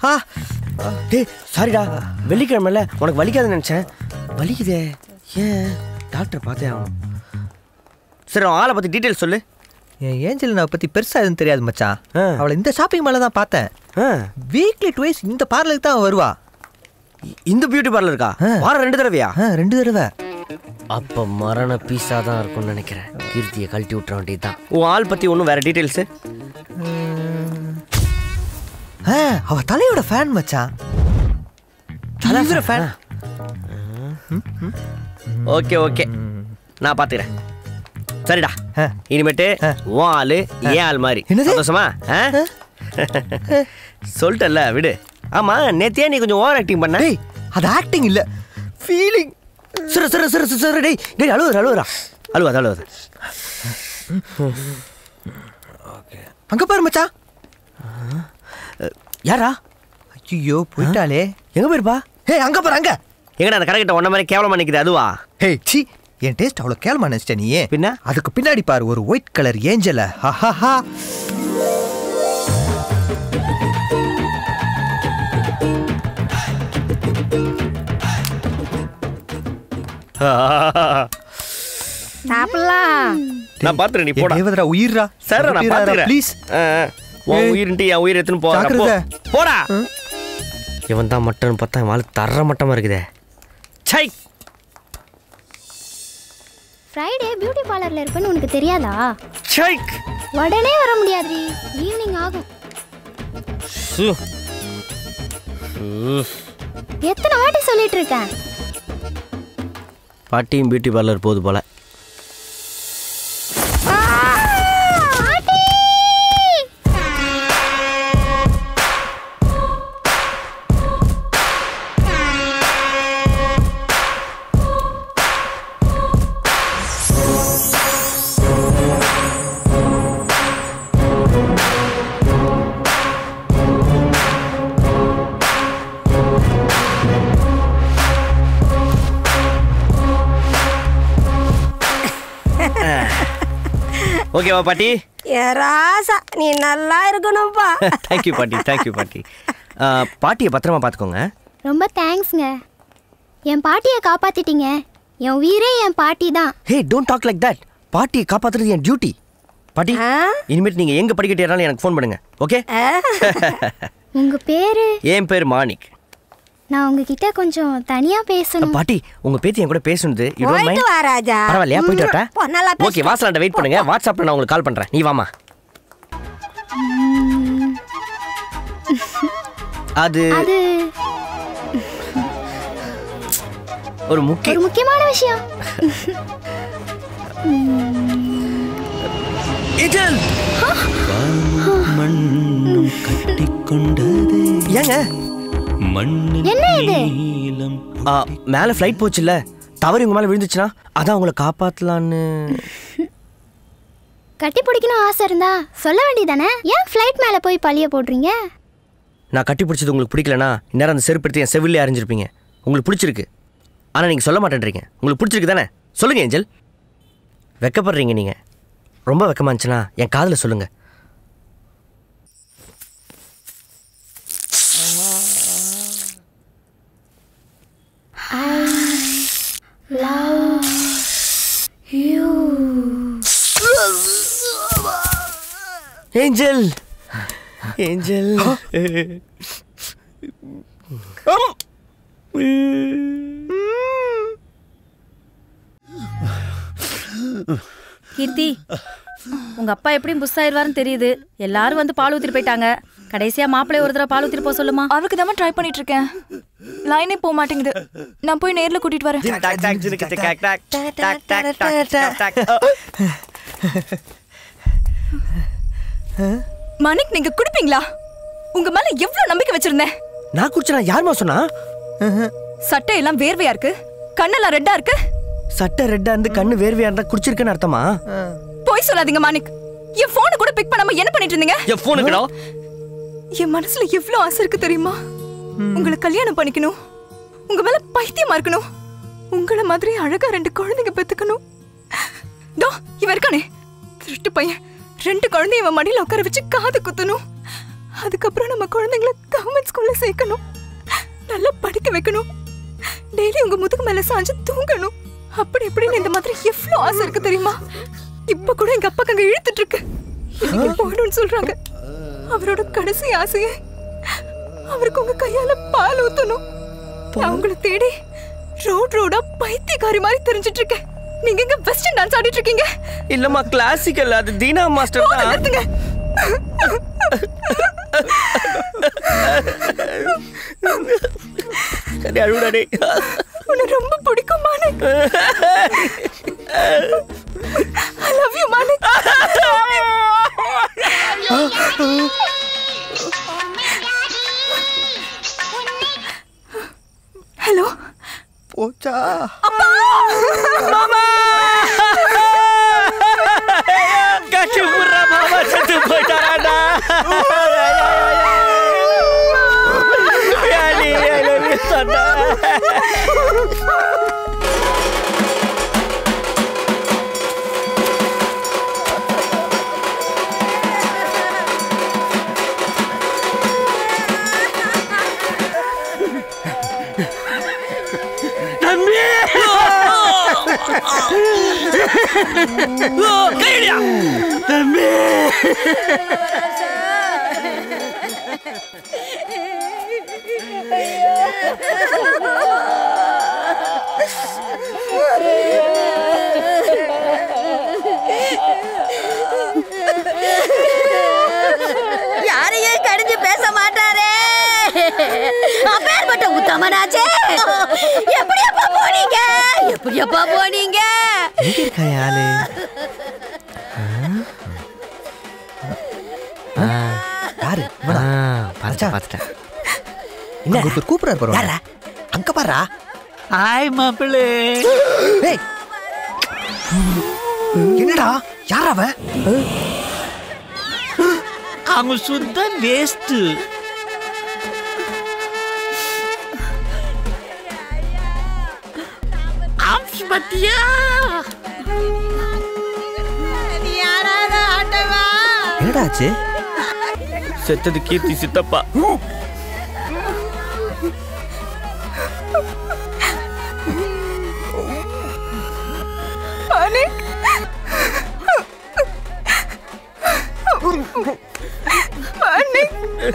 ஆ டேய் சாரிடா வெள்ளிக்கிழமைல உனக்கு வலிக்காதுன்னு நினச்சேன் வலிக்குதே ஏன் டாக்டர் பார்த்தே ஆகணும் சரி உன் ஆளை பற்றி டீட்டெயில்ஸ் சொல்லு என் ஏஞ்சல் நான் பத்தி பெருசா எதுவும் தெரியாது மச்சான் ஆ. அவளை இந்த ஷாப்பிங் மேல தான் பார்த்தேன் ஆ வீக்லி டுவைஸ் இந்த பார்லருக்கு தான் அவ வருவா இந்த பியூட்டி பார்லர் இருக்கா ஆ. வாரம் ரெண்டு தடவையா ஆ, ரெண்டு தடவை அப்போ மரண பீஸாக தான் இருக்கும்னு நினைக்கிறேன் கீர்த்தியை கழட்டி விட்டுற வேண்டியது தான் உன் ஆள் பற்றி ஒன்றும் வேறு டீட்டெயில்ஸு ஆ, அவ தலையோட ஃபேன் மச்சான் தலை ஃபேன் ஓகே ஓகே நான் பார்த்துக்கிறேன் சரிடா ஆ. இனிமேட்டு ஆ. உன் ஆளு ஏன் ஆள் மாதிரி என்னது? சந்தோஷமா ஆ? சொல்லிட்டல்ல விடு ஆமா நேத்தியே நீ கொஞ்சம் ஓவர் ஆக்டிங் பண்ண டேய் அது ஆக்டிங் இல்ல ஃபீலிங் சிறு சிறு சிறு சிறு, சிறு டேய் டேய் அழுவுற அழுவுறா அழுவாத அழுவாத அங்க பாரு மச்சான் யாரா ஐயோ போயிட்டாலே எங்க போயிருப்பா ஹே அங்க பாரு அங்க எங்கடா அந்த கடைக்கிட்ட ஒன்ன மாதிரி கேவலமா நிக்குது அதுவா ஹே சி என் டேஸ்ட் அவ்வளோ கேளமா நினைச்சிட்ட நீ பின்ன? அதுக்கு பின்னாடி பாரு ஒரு ஒயிட் கலர் ஏஞ்சல ஹஹஹா சாப்பிடலாம் நான் பாத்துறேன் நீ என் போடா தேவதரா உயிர்ரா சார் நான் பாத்துக்கிறேன் ப்ளீஸ் ஆ, ஆ. உன் ஏய். உயிர்ன்ட்டு என் உயிர் எடுத்துன்னு போறா ஜாக்கிரதை. போடா இவன் தான் மட்டன் பார்த்தா இவன் ஆளு தர மட்டமா இருக்குதே சை ஃப்ரைடே பியூட்டி பார்லர்ல இருப்பேன்னு உனக்கு தெரியாதா சை உடனே வர முடியாதுடி ஈவினிங் ஆகும் சு. சு. எத்தனை வாட்டி சொல்லிட்டு இருக்கேன் பாட்டியும் பியூட்டி பார்லர் போகுது போல பாட்டி! ஓகேவா பாட்டி ஏ ராசா நீ நல்லா இருக்கணும்ப்பா தேங்க்யூ பாட்டி தேங்க்யூ பாட்டி ஆ, பாட்டியை பத்திரமா பார்த்துக்கோங்க ரொம்ப தேங்க்ஸ்ங்க என் பாட்டியை காப்பாத்திட்டீங்க என் உயிரே என் பாட்டி தான் hey don't talk like that பாட்டியை காப்பாத்துறது என் டியூட்டி பாட்டி ஆ? இனிமேட்டு நீங்கள் எங்கே படிக்கட்டு ஏறாலும் எனக்கு ஃபோன் பண்ணுங்க ஓகே ஆ? உங்க பேரு என் பேர் மாணிக் நான் உங்ககிட்ட கொஞ்சம் தனியா பேசணும் பாட்டி உங்க பேத்தி என் கூட பேசுனது you don't போயிட்டு mind? வா ராஜா பரவாயில்லையா போயிட்டு வரட்டா போ, நல்லா பேசு. ஓகே வாசலாண்ட வெயிட் பண்ணுங்க வாட்ஸ்அப்ல நான் உங்களுக்கு கால் பண்றேன் நீ வாமா அது அது ஒரு முக்கிய ஒரு முக்கியமான விஷயம் ஏஞ்சல் மண்ணும் கட்டிக்கொண்டது ஏங்க மண்ணில் என்ன இது நீலம் ஆ, மேல ஃப்ளைட் போச்சுல்ல தவறு உங்க மேல விழுந்துச்சுன்னா அதான் உங்களை காப்பாத்தலான்னு கட்டி பிடிக்கணும் ஆசை இருந்தா சொல்ல வேண்டியதானே ஏன் ஃப்ளைட் மேல போய் பழிய போடுறீங்க நான் கட்டி பிடிச்சது உங்களுக்கு பிடிக்கலனா இந்நேரம் அந்த செருப்படுத்தி என் செவிலே அறிஞ்சிருப்பீங்க உங்களுக்கு பிடிச்சிருக்கு ஆனால் நீங்கள் சொல்ல மாட்டேன்றீங்க உங்களுக்கு பிடிச்சிருக்கு தானே சொல்லுங்க ஏஞ்சல் வெக்கப்படுறீங்க நீங்கள் ரொம்ப வெக்கமா இருந்துச்சுன்னா என் காதில் சொல்லுங்க ஏஞ்சல் ஏஞ்சல் கீர்த்தி உங்க அப்பா எப்படியும் புஷ் ஆயிருவாருன்னு தெரியுது எல்லாரும் வந்து பால் ஊத்திட்டு போயிட்டாங்க கடைசியா மாப்பிள்ளை ஒரு தடவை பால் ஊத்திட்டு போக சொல்லுமா அவருக்கு தான் ட்ரை பண்ணிட்டு இருக்கேன் லைனே போக மாட்டேங்குது நான் போய் நேர்ல கூட்டிட்டு வரேன் மணிக் நீங்க குடிப்பீங்களா உங்க மேல எவ்வளவு நம்பிக்கை வச்சிருந்தேன் நான் குடிச்சா யாருமா சொன்னா சட்டை எல்லாம் வேர்வையா இருக்கு கண்ணெல்லாம் ரெட்டா இருக்கு சட்டை ரெட்டா இருந்து கண்ணு வேர்வையா இருந்தா குடிச்சிருக்கேன்னு அர்த்தமா போய் சொல்லாதீங்க மாணிக் என் போனை கூட பிக் பண்ணாம என்ன பண்ணிட்டு இருந்தீங்க என் போனுக்குடா என் மனசுல எவ்வளவு ஆசை இருக்கு தெரியுமா உங்களை கல்யாணம் பண்ணிக்கணும் உங்க மேல பைத்தியமா இருக்கணும் உங்கள மாதிரி அழகா ரெண்டு குழந்தைங்க பெத்துக்கணும் தோ இவன் இருக்கானே திருட்டு பையன் ரெண்டு குழந்தைய இவன் மடியில உட்கார வச்சு காது குத்தணும் அதுக்கப்புறம் நம்ம குழந்தைங்கள கவர்மெண்ட் ஸ்கூல்ல சேர்க்கணும் நல்லா படிக்க வைக்கணும் டெய்லி உங்க முதுகு மேல சாஞ்சு தூங்கணும் அப்படி இப்படின்னு இந்த மாதிரி எவ்வளவு ஆசை இருக்கு தெரியுமா இப்ப கூட எங்க அப்பாக்கு அங்க இழுத்துட்டு இருக்கு இன்னைக்கு போகணும்னு சொல்றாங்க அவரோட கடைசி ஆசையே அவருக்கு உங்க கையால பால் ஊத்தணும் நான் உங்களை தேடி ரோட் ரோடா பைத்தியக்காரி மாதிரி தெரிஞ்சிட்டு இருக்கேன் நீங்க எங்க வெஸ்டர்ன் டான்ஸ் ஆடிட்டு இருக்கீங்க இல்லம்மா கிளாசிக்கல் அது தீனா மாஸ்டர் போதும், தான் நிறுத்துங்க சரி அழுடா டேய் உன்னை ரொம்ப பிடிக்கும் Malik I love you Malik hello போச்சா கட்டி புடுறா மாமா செத்து போயிட்டாராடா யானி, I love you, சொன்னா. தம்பி ஓ, கையடியா தம்பி யாரையும் கடிஞ்சு பேச மாட்டாரே அப்பேற்பட்ட உத்தமனாச்சே எப்படியப்பா போனீங்க எப்படியப்பா போனீங்க எங்க இருக்கா ஆளு ஆ, யாரு இவனா? பார்த்துட்டேன் பார்த்துட்டேன் அங்க ஒருத்தர் கூப்பிடுறாரு பாரு அங்க பாரா ஹாய் மாப்பிள்ளை ஏய் என்னடா யார் அவன் அவங்க சுத்த வேஸ்ட் பத்தியா என்னடா ஆச்சு செத்தது கீர்த்தி சித்தப்பா மாலிக் மாலிக்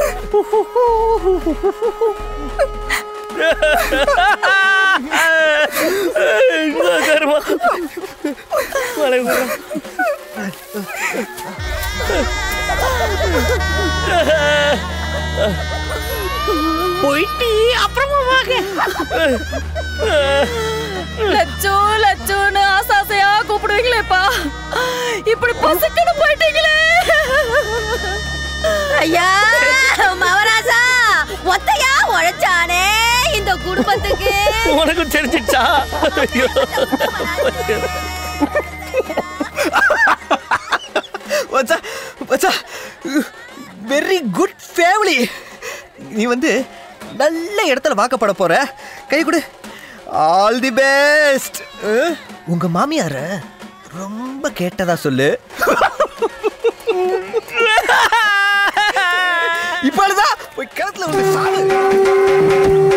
கர்மா மழை வரும். போயிட்டு அப்புறமா வாங்க லட்சோ லட்சோன்னு ஆசாசையா கூப்பிடுவீங்களேப்பா இப்படி பசுக்குன்னு போயிட்டீங்களே ஐயா மவராசா ஒத்தையா உழைச்சானே இந்த குடும்பத்துக்கு உனக்கும் தெரிஞ்சிடுச்சா ஐயோ. வச்சா வச்சா வெரி குட் ஃபேமிலி நீ வந்து நல்ல இடத்துல வாக்கப்பட போற கை கொடு ஆல் தி பெஸ்ட் உங்க மாமியார ரொம்ப கேட்டதா சொல்லு இப்பொழுதுதான் போய் கிணத்துல வந்து சாடு